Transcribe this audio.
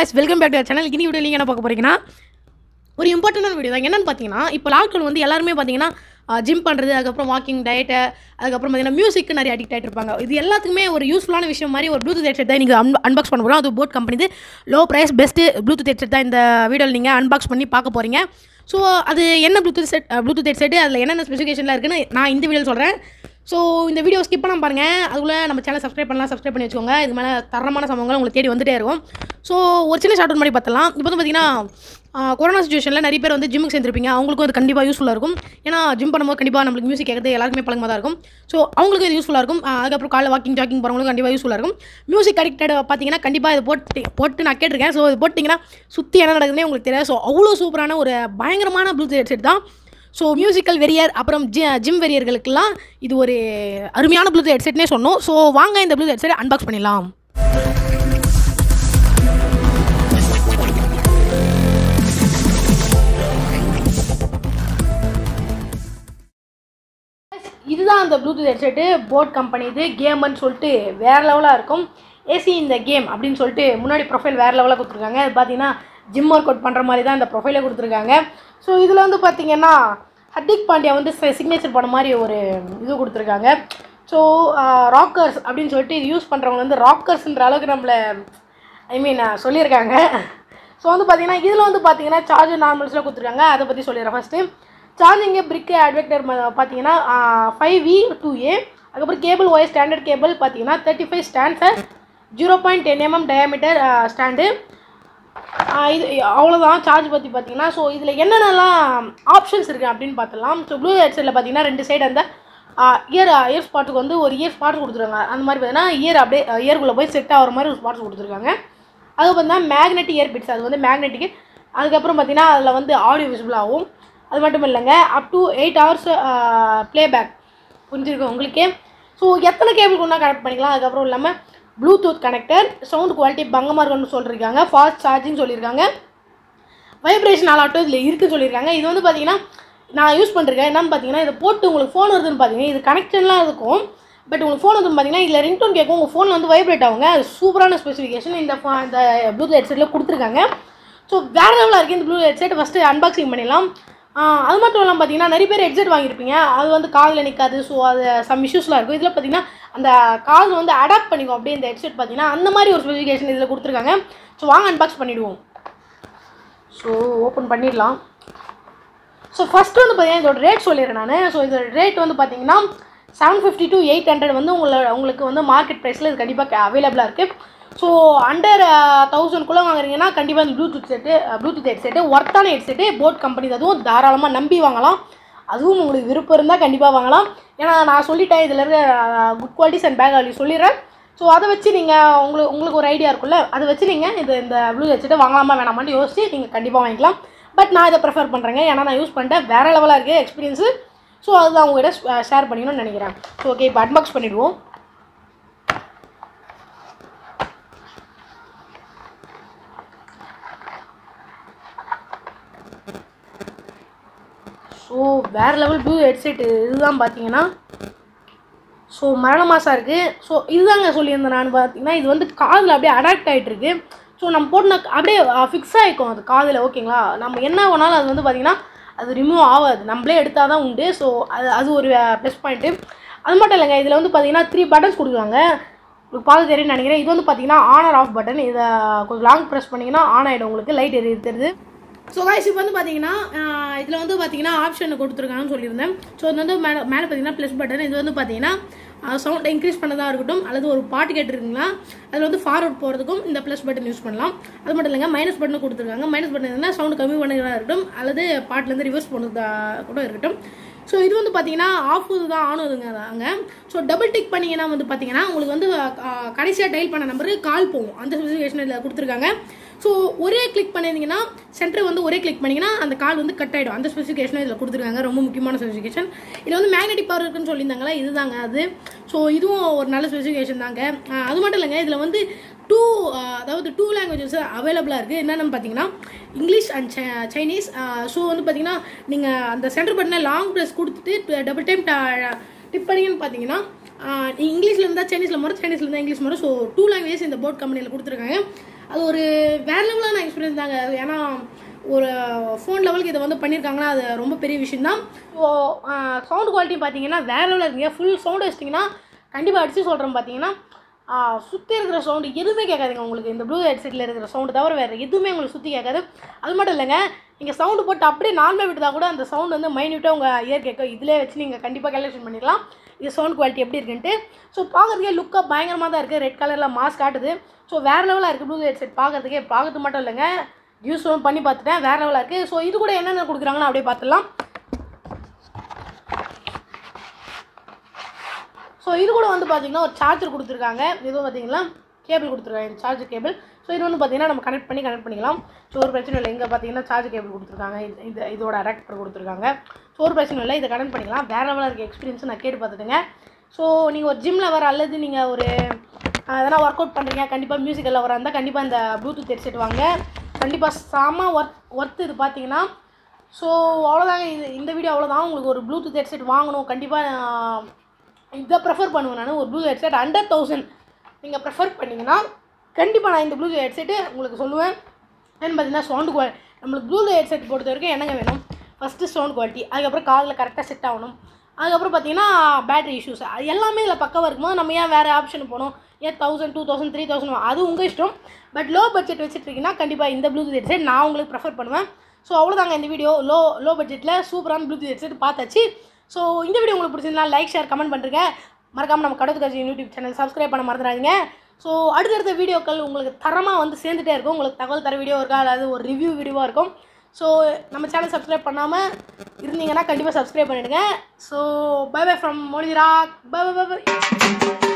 guys welcome back to channel இன்னி video நீங்கள் என்ன பார்க்க போறீங்கன்னா ஒரு இம்பார்ட்டண்டான வீடியோ தான் என்னன்னு பார்த்தீங்கன்னா இப்போ லாக்டவுன் வந்து எல்லாருமே பார்த்தீங்கன்னா ஜிம் பண்ணுறது அதுக்கப்புறம் வாக்கிங் டயட்டு அதுக்கப்புறம் பார்த்தீங்கன்னா மியூசிக்கு நிறைய அடிக்ட் ஆகிட்டு இருப்பாங்க இது எல்லாத்துக்குமே ஒரு யூஸ்ஃபுல்லான விஷயம் மாதிரி ஒரு ப்ளூடூத் ஹெட்செட் தான் நீங்கள் அன்பாக்ஸ் பண்ண போகிறோம் அது boAt company low price best Bluetooth headset தான் இந்த வீடியோவில் நீங்கள் அன்பாக்ஸ் பண்ணி பார்க்க போகிறீங்க ஸோ அது என்ன ப்ளூடூத் செட் ப்ளூடூத் ஹெட்செட் அதில் என்னென்ன ஸ்பெசிஃபிகேஷனில் இருக்குன்னு நான் இந்த வீடியோவில் சொல்கிறேன் ஸோ இந்த வீடியோ ஸ்கிப் பண்ணாம பாருங்கள் அதுக்குள்ளே நம்ம சேனல் சப்ஸ்கிரைப் பண்ணலாம் சப்ஸ்கிரைப் பண்ணி வச்சுக்கோங்க இது மேலே தரமான சம்பவங்கள் உங்களுக்கு தேடி வந்துட்டே இருக்கும் ஸோ ஒரு சின்ன ஷார்ட் மாதிரி பார்த்தலாம் இப்போ வந்து பார்த்தீங்கன்னா ஆஹ், கொரோனா சுச்சுவேஷனில் நிறைய பேர் வந்து ஜிம்முக்கு சேர்ந்துருப்பீங்க அவங்களுக்கும் அது கண்டிப்பாக யூஸ்ஃபுல்லாக இருக்கும் ஏன்னா ஜிம் பண்ணும்போது கண்டிப்பாக நம்மளுக்கு மியூசிக் கேட்குறது எல்லாருக்குமே பழக்கமாக தான் இருக்கும் ஸோ அவங்களுக்கு இது யூஸ்ஃபுல்லாக இருக்கும் ஆஹ், அதுக்கப்புறம் காலைல வாக்கிங் ஜாக்கிங் போகிறவங்களுக்கும் கண்டிப்பாக யூஸ்ஃபுல்லாக இருக்கும் மியூசிக் அடிக்டட் பார்த்தீங்கன்னா கண்டிப்பாக இது போட்டு போட்டு நான் கேட்டிருக்கேன் ஸோ இது போட்டிங்கன்னா சுற்றி என்ன நடக்குதுன்னே உங்களுக்கு தெரியாது ஸோ அவ்வளோ சூப்பரான ஒரு பயங்கரமான ப்ளூடூத் ஹெட்செட் தான் ஸோ மியூசிக்கல் வெறியர் அப்புறம் ஜி ஜிம் வெறியர்களுக்கெல்லாம் இது ஒரு அருமையான ப்ளூடூத் ஹெட்செட்னே சொன்னோம் ஸோ வாங்க இந்த ப்ளூடூத் ஹெட்செட் அன்பாக்ஸ் பண்ணிடலாம் இதுதான் அந்த ப்ளூடூத் ஹெட்செட்டு போட் கம்பெனி இது கேம்னு சொல்லிட்டு வேறு லெவலாக இருக்கும் ஏசி இந்த கேம் அப்படின்னு சொல்லிட்டு முன்னாடி ப்ரொஃபைல் வேறு லெவலாக கொடுத்துருக்காங்க அது பார்த்தீங்கன்னா ஜிம் ஒர்க் அவுட் பண்ணுற மாதிரி தான் இந்த ப்ரொஃபைலை கொடுத்துருக்காங்க ஸோ இதில் வந்து பார்த்தீங்கன்னா ஹர்திக் பாண்டியா வந்து சிக்னேச்சர் பண்ண மாதிரி ஒரு இது கொடுத்துருக்காங்க ஸோ ராக்கர்ஸ் அப்படின்னு சொல்லிட்டு இது யூஸ் பண்ணுறவங்க வந்து ராக்கர்ஸ்ன்ற அளவுக்கு நம்மளை ஐ மீன் சொல்லியிருக்காங்க ஸோ வந்து பார்த்தீங்கன்னா இதில் வந்து பார்த்தீங்கன்னா சார்ஜர் நார்மல்ஸில் கொடுத்துருக்காங்க அதை பற்றி சொல்லிடுறேன் ஃபஸ்ட்டு சார்ஜிங்கு பிரிக்கு அட்வெக்டர் பார்த்தீங்கன்னா ஃபைவ் வி டூ ஏ அதுக்கப்புறம் கேபிள் ஒயர் ஸ்டாண்டர்ட் கேபிள் பார்த்தீங்கன்னா தேர்ட்டி ஃபைவ் ஸ்டாண்ட்ஸர் zero point ten mm diameter stand இது அவ்வளோதான் சார்ஜ் பற்றி பார்த்தீங்கன்னா ஸோ இதில் என்னென்னலாம் ஆப்ஷன்ஸ் இருக்குது அப்படின்னு பார்த்தலாம் ஸோ ப்ளூ ஹெட்செட்டில் பார்த்தீங்கன்னா ரெண்டு சைடு அந்த இயர் இயர் ஸ்பாட்டுக்கு வந்து ஒரு இயர் ஸ்பாட் கொடுத்துருக்காங்க அந்த மாதிரி பார்த்தீங்கன்னா இயர் அப்படியே இயர்க்குள்ளே போய் செட் ஆகிற மாதிரி ஒரு ஸ்பாட்ஸ் கொடுத்துருக்காங்க அது பார்த்தீங்கன்னா மேக்னெட்டிக் இயர் பிட்ஸ் அது வந்து மேக்னெட்டிக் அதுக்கப்புறம் பார்த்தீங்கன்னா அதில் வந்து ஆடியோ விசிபிள் ஆகும் அது மட்டும் இல்லைங்க up to eight hours playback புரிஞ்சிருக்கும் உங்களுக்கே ஸோ எத்தனை கேபிள் கொண்டா கனெக்ட் பண்ணிக்கலாம் அதுக்கப்புறம் இல்லாமல் ப்ளூடூத் கனெக்டர் சவுண்ட் குவாலிட்டி பங்கமாக இருக்குன்னு சொல்லியிருக்காங்க ஃபாஸ்ட் சார்ஜிங் சொல்லியிருக்காங்க வைப்ரேஷன் ஆலாட்டும் இதில் இருக்குன்னு சொல்லியிருக்காங்க இது வந்து பார்த்தீங்கன்னா நான் யூஸ் பண்ணிருக்கேன் என்னன்னு பார்த்தீங்கன்னா இதை போட்டு உங்களுக்கு ஃபோன் வருதுன்னு பார்த்தீங்கன்னா இது கனெக்ஷன்லாம் இருக்கும் பட் உங்களுக்கு ஃபோன் வருதுன்னு பார்த்தீங்கன்னா இதில் ரிங்டோன் கேட்கும் உங்கள் ஃபோனில் வந்து வைப்ரேட் ஆகுங்க அது சூப்பரான ஸ்பெசிஃபிகேஷன் இந்த phone- இந்த ப்ளூடூத் ஹெட்செட்டில் கொடுத்துருக்காங்க ஸோ வேறு லெவலாக இருக்குது இந்த ப்ளூ ஹெட்செட் ஃபஸ்ட்டு அன்பாக்சிங் பண்ணிடலாம் ஆஹ் அது மட்டும் இல்லாமல் பார்த்தீங்கன்னா நிறைய பேர் ஹெட்செட் வாங்கியிருப்பீங்க அது வந்து காதில் நிற்காது ஸோ அது சம் இஷ்யூஸ்லாம் இருக்கும் இதில் பார்த்தீங்கன்னா அந்த காது வந்து அடாப்ட் பண்ணிக்கும் அப்படியே இந்த ஹெட்செட் பார்த்தீங்கன்னா அந்த மாதிரி ஒரு ஸ்பெசிஃபிகேஷன் இதில் கொடுத்துருக்காங்க ஸோ வாங்க அன்பாக்ஸ் பண்ணிவிடுவோம் ஸோ ஓப்பன் பண்ணிடலாம் ஸோ ஃபஸ்ட்டு வந்து பார்த்தீங்கன்னா இதோட ரேட் சொல்லிடுறேன் நான் ஸோ இதோட ரேட் வந்து பார்த்தீங்கன்னா seven fifty to eight hundred வந்து உங்களோட உங்களுக்கு வந்து மார்க்கெட் ப்ரைஸில் இது கண்டிப்பாக அவைலபிளாக இருக்குது ஸோ அண்டர் தௌசண்ட்குள்ளே வாங்குறீங்கன்னா கண்டிப்பாக இந்த Bluetooth set Bluetooth headset ஒர்த்தான ஹெட் செட்டு போட் கம்பெனி அதுவும் தாராளமாக நம்பி வாங்கலாம் அதுவும் உங்களுக்கு விருப்பம் இருந்தால் கண்டிப்பாக வாங்கலாம் ஏன்னா நான் சொல்லிட்டேன் இதில் இருக்க good qualities and back value சொல்லிடுறேன் ஸோ அதை வச்சு நீங்கள் உங்களுக்கு உங்களுக்கு ஒரு ஐடியா இருக்குல்ல அதை வச்சு நீங்கள் இது இந்த ப்ளூ ஹெட்செட்டை வாங்கலாமா வேணாமான்னு யோசிச்சு நீங்கள் கண்டிப்பாக வாங்கிக்கலாம் பட் நான் இதை ப்ரிஃபர் பண்ணுறேங்க ஏன்னா நான் யூஸ் பண்ணிட்டேன் வேறு லெவலாக இருக்குது எக்ஸ்பீரியன்ஸு ஸோ அதுதான் உங்ககிட்ட ஷேர் பண்ணிக்கணும்னு நினைக்கிறேன் ஸோ ஓகே இப்போ அன்பாக்ஸ் பண்ணிவிடுவோம் ஸோ வேறு லெவல் ப்ளூ ஹெட்செட் இதுதான் பார்த்தீங்கன்னா ஸோ மரண மாதம் இருக்குது ஸோ இதுதாங்க சொல்லியிருந்தேன் நான் பார்த்தீங்கன்னா இது வந்து காதில் அப்படியே அடாப்ட் ஆகிட்டு இருக்கு ஸோ நம்ம போட்டு அப்படியே ஃபிக்ஸ் ஆகிக்கும் அது காதில் ஓகேங்களா நம்ம என்ன பண்ணாலும் அது வந்து பார்த்திங்கன்னா அது ரிமூவ் ஆகாது நம்மளே எடுத்தால் தான் உண்டு ஸோ அது அது ஒரு ப்ளஸ் பாயிண்ட்டு அது மட்டும் இல்லைங்க இதில் வந்து பார்த்தீங்கன்னா த்ரீ பட்டன்ஸ் கொடுக்குறாங்க உங்களுக்கு பார்த்து தெரியும்னு நினைக்கிறேன் இது வந்து பார்த்தீங்கன்னா ஆன் ஆர் ஆஃப் பட்டன் இதை கொஞ்சம் லாங் ப்ரெஸ் பண்ணிங்கன்னா ஆன் ஆகிடும் உங்களுக்கு லைட் எரி தெரியுது ஸோ guys இப்போ வந்து பார்த்தீங்கன்னா இதில் வந்து பார்த்தீங்கன்னா ஆப்ஷன் கொடுத்துருக்காங்கன்னு சொல்லியிருந்தேன் ஸோ இது வந்து மேலே மேலே பார்த்தீங்கன்னா ப்ளஸ் பட்டன் இது வந்து பார்த்தீங்கன்னா சவுண்ட் இன்க்ரீஸ் பண்ணதாக இருக்கட்டும் அல்லது ஒரு பாட்டு கேட்டுருக்கீங்களா அதில் வந்து ஃபார்வர்ட் போகிறதுக்கும் இந்த ப்ளஸ் பட்டன் யூஸ் பண்ணலாம் அது மட்டும் இல்லைங்க மைனஸ் பட்டன் கொடுத்துருக்காங்க மைனஸ் பட்டன் இருந்தால் சவுண்ட் கம்மி பண்ணுறதா இருக்கட்டும் அல்லது பாட்டிலேருந்து ரிவர்ஸ் பண்ணுறதா கூட இருக்கட்டும் ஸோ இது வந்து பார்த்தீங்கன்னா ஆஃப் தான் ஆனுதுங்க அங்கே ஸோ டபுள் டிக் பண்ணீங்கன்னா வந்து பார்த்தீங்கன்னா உங்களுக்கு வந்து கடைசியாக டைல் பண்ண நம்பருக்கு கால் போகும் அந்த ஸ்பெசிஃபிகேஷன் இதில் கொடுத்துருக்காங்க ஸோ ஒரே கிளிக் பண்ணியிருந்தீங்கன்னா சென்டர் வந்து ஒரே கிளிக் பண்ணிங்கன்னா அந்த கால் வந்து கட் ஆகிடும் அந்த ஸ்பெசிஃபிகேஷன் இதில் கொடுத்துருக்காங்க ரொம்ப முக்கியமான ஸ்பெசிஃபிகேஷன் இதில் வந்து மேக்னெட்டிக் பவர் இருக்குன்னு சொல்லியிருந்தாங்களா இதுதாங்க அது ஸோ இதுவும் ஒரு நல்ல ஸ்பெசிஃபிகேஷன் தாங்க ஆஹ் அது மட்டும் இல்லைங்க இதில் வந்து டூ அதாவது டூ லாங்குவேஜஸ் அவைலபிளாக இருக்குது என்னென்னு பார்த்தீங்கன்னா இங்கிலீஷ் அண்ட் சைனீஸ் ஸோ வந்து பார்த்தீங்கன்னா நீங்கள் அந்த சென்டர் பட்டனை லாங் ப்ரெஸ் கொடுத்துட்டு டபுள் டைம் டிப் பண்ணீங்கன்னு பார்த்தீங்கன்னா இங்கிலீஷில் இருந்தால் சைனீஸில் மாறும் சைனீஸில் இருந்தால் இங்கிலீஷ் மாறும் ஸோ டூ லாங்குவேஜ் இந்த போர்ட் கம்பெனியில் கொடுத்துருக்காங்க அது ஒரு வேற லெவலான எக்ஸ்பீரியன்ஸ் தாங்க அது ஏன்னா ஒரு ஃபோன் லெவலுக்கு இதை வந்து பண்ணியிருக்காங்கன்னா அது ரொம்ப பெரிய விஷயம் தான் ஸோ சவுண்ட் குவாலிட்டி பார்த்தீங்கன்னா வேற லெவலில் இருக்குங்க ஃபுல் சவுண்டு வச்சிட்டிங்கன்னா கண்டிப்பாக அடித்து சொல்கிறேன் பார்த்தீங்கன்னா சுற்றி இருக்கிற சவுண்டு எதுவுமே கேட்காதுங்க உங்களுக்கு இந்த ப்ளூ ஹெட்செட்டில் இருக்கிற சவுண்டு தவிர வேறு எதுவுமே உங்களுக்கு சுற்றி கேட்காது அது மட்டும் இல்லைங்க நீங்கள் சவுண்டு போட்டு அப்படியே நார்மலாக விட்டுதா கூட அந்த சவுண்ட் வந்து மைன்யூட்டாக உங்கள் இயர் கேட்கும் இதிலே வச்சு நீங்கள் கண்டிப்பாக கேல்குலேஷன் பண்ணிடலாம் இது சவுண்ட் குவாலிட்டி எப்படி இருக்குன்ட்டு ஸோ பார்க்குறதுக்கே லுக்காக பயங்கரமாக தான் இருக்குது ரெட் கலரில் மாஸ் காட்டுது ஸோ வேறு லெவலாக இருக்குது ப்ளூ ஹெட்செட் பார்க்குறதுக்கே பார்க்கறது மட்டும் இல்லைங்க யூஸ் பண்ணி பார்த்துட்டேன் வேறு லெவலாக இருக்குது ஸோ இது கூட என்னென்ன கொடுக்குறாங்கன்னு அப்படியே பார்த்துடலாம் ஸோ இது கூட வந்து பார்த்தீங்கன்னா ஒரு சார்ஜர் கொடுத்துருக்காங்க இதுவும் பார்த்தீங்கன்னா கேபிள் கொடுத்துருக்காங்க இது சார்ஜர் கேபிள் ஸோ இது வந்து பார்த்தீங்கன்னா நம்ம கனெக்ட் பண்ணி கனெக்ட் பண்ணிக்கலாம் ஸோ ஒரு பிரச்சனை இல்லை இங்கே பார்த்தீங்கன்னா சார்ஜ் கேபிள் கொடுத்துருக்காங்க இது இது இதோட அடாப்டர் கொடுத்துருக்காங்க ஸோ ஒரு பிரச்சனை இல்லை இதை கனெக்ட் பண்ணிக்கலாம் வேறு லெவலாக இருக்க எக்ஸ்பீரியன்ஸ் நான் கேட்டு பார்த்துட்டுங்க ஸோ நீங்கள் ஒரு ஜிம்மில் வர அல்லது நீங்கள் ஒரு அஹ், எதனா ஒர்க் அவுட் பண்ணுறீங்க கண்டிப்பாக மியூசிக்கலில் வர இருந்தால் கண்டிப்பாக இந்த ப்ளூடூத் ஹெட்செட் வாங்க கண்டிப்பாக செம ஒர்த் ஒர்த் இது பார்த்தீங்கன்னா ஸோ அவ்வளோதாங்க இது இந்த வீடியோ அவ்வளோதான் உங்களுக்கு ஒரு ப்ளூடூத் ஹெட்செட் வாங்கணும் கண்டிப்பாக இதை ப்ரெஃபர் பண்ணுவேன் நான் ஒரு ப்ளூ ஹெட்செட் ஹண்ட்ரட் தௌசண்ட் நீங்கள் ப்ரெஃபர் பண்ணிங்கன்னா கண்டிப்பாக நான் இந்த ப்ளூ ஹெட்செட்டு உங்களுக்கு சொல்லுவேன் ஏன்னு பார்த்தீங்கன்னா சவுண்டு குவாலிட்டி நம்மளுக்கு ப்ளூ ஹெட்செட் பொறுத்த வரைக்கும் என்னங்க வேணும் ஃபஸ்ட்டு சவுண்ட் குவாலிட்டி அதுக்கப்புறம் காதில் கரெக்டாக செட் ஆகணும் அதுக்கப்புறம் பார்த்தீங்கன்னா பேட்டரி இஷ்யூஸ் அது எல்லாமே இதில் பக்கவாக இருக்கும்போது நம்ம ஏன் வேறு ஆப்ஷன் போகணும் ஏன் thousand two thousand three thousand அது உங்கள் இஷ்டம் பட் லோ பட்ஜெட் வச்சுட்ருக்கீங்கன்னா கண்டிப்பாக இந்த ப்ளூடூத் ஹெட்செட் நான் உங்களுக்கு ப்ரெஃபர் பண்ணுவேன் ஸோ அவ்வளோதாங்க இந்த வீடியோ லோ லோ பட்ஜெட்டில் சூப்பரான ப்ளூடூத் ஹெட்செட் பார்த்தாச்சு ஸோ இந்த வீடியோ உங்களுக்கு பிடிச்சிருந்தா லைக் ஷேர் கமெண்ட் பண்ணுறீங்க மறக்காமல் நம்ம கடவுள் கட்சி யூடியூப் சேனல் சப்ஸ்கிரைப் பண்ண மறந்துடாதீங்க ஸோ அடுத்தடுத்த வீடியோக்கள் உங்களுக்கு தரமாக வந்து சேர்ந்துட்டே இருக்கும் உங்களுக்கு தகவல் தர வீடியோ இருக்கா அதாவது ஒரு ரிவ்யூ வீடியோவாக இருக்கும் ஸோ நம்ம சேனல் சப்ஸ்கிரைப் பண்ணாமல் இருந்தீங்கன்னா கண்டிப்பாக சப்ஸ்கிரைப் பண்ணிடுங்க so bye bye from Monira bye bye by